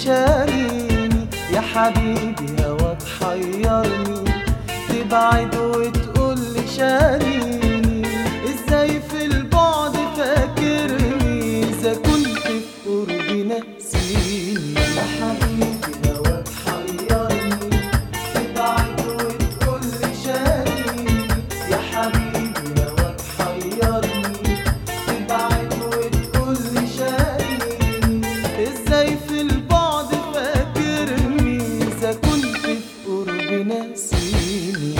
شاريني يا حبيبي هواك حيرني تبعد وتقول لي شاريني ازاي في البعد فاكرني اذا كنت في قربي ناسيني يا حبيبي هواك حيرني تبعد وتقول لي شاريني يا حبيبي هواك حيرني تبعد وتقول لي شاريني ازاي في البعد فاكرني اذا كنت في قربي ناسيني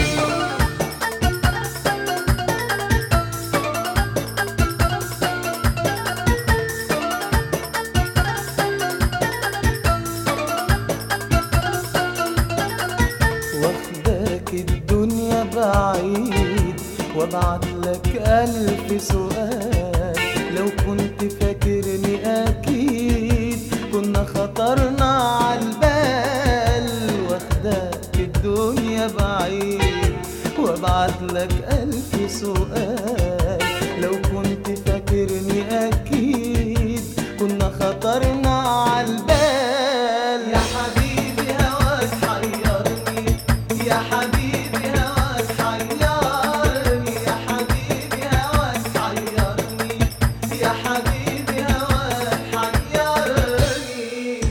واخداك الدنيا بعيد وابعت لك ألف سؤال لو كنت فاكرني أكيد كنا خطرنا عالبال واخداك الدنيا بعيد وابعت لك ألف سؤال لو كنت فاكرني أكيد كنا خطرنا عالبال يا حبيبي هواك حيرني يا حبيبي هواك حيرني يا حبيبي هواك حيرني يا حبيبي هواك حيرني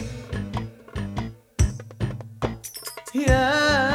يا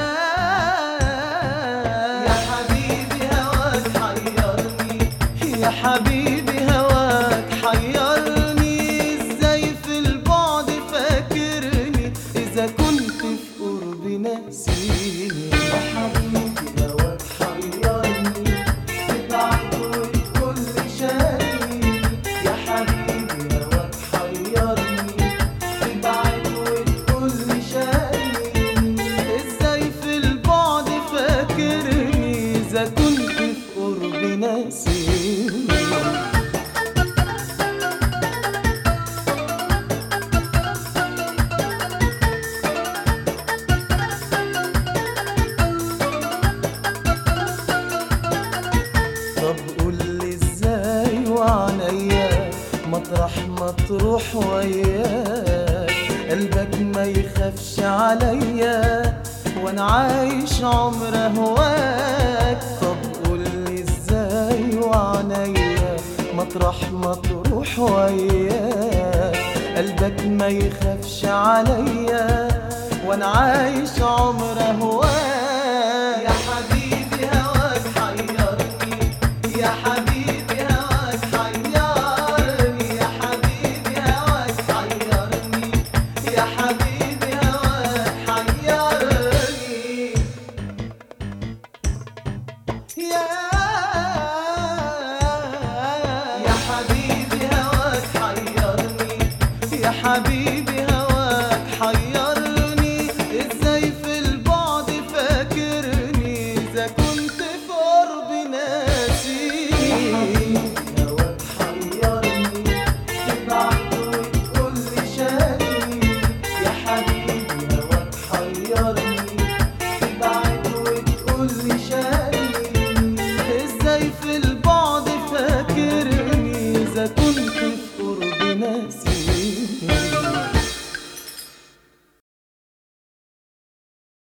يا حبيبي هواك حيرني يا حبيبي هواك حيرني ازاي في البعد فاكرني اذا كنت في قربي ناسيني يا حبيبي هواك حيرني تبعد وتقول لي شاريني يا حبيبي هواك حيرني تبعد وتقول لي شاريني ازاي في البعد فاكرني اذا كنت في قربي ناسيني طب قول لي ازاي وعنيا مطرح ما تروح وياك قلبك ما يخافش عليا وانا عايش عمر هواك طب قول لي ازاي وعنيا مطرح ما تروح وياك قلبك ما يخافش عليا وانا عايش عمر هواك يا حبيبي هواك حيرني يا حبيبي هواك حيرني يا حبيبي هواك حيرني يا حبيبي هواك حيرني يا يا حبيبي هواك حيرني يا حبيبي هواك حيرني ازاي في البعد فاكرني اذا كنت في قربي ناسيني هواك حيرني تبعد وتقول لي شاريني يا حبيبي هواك حيرني تبعد وتقول لي شاريني ازاي في البعد فاكرني اذا كنت في قربي ناسيني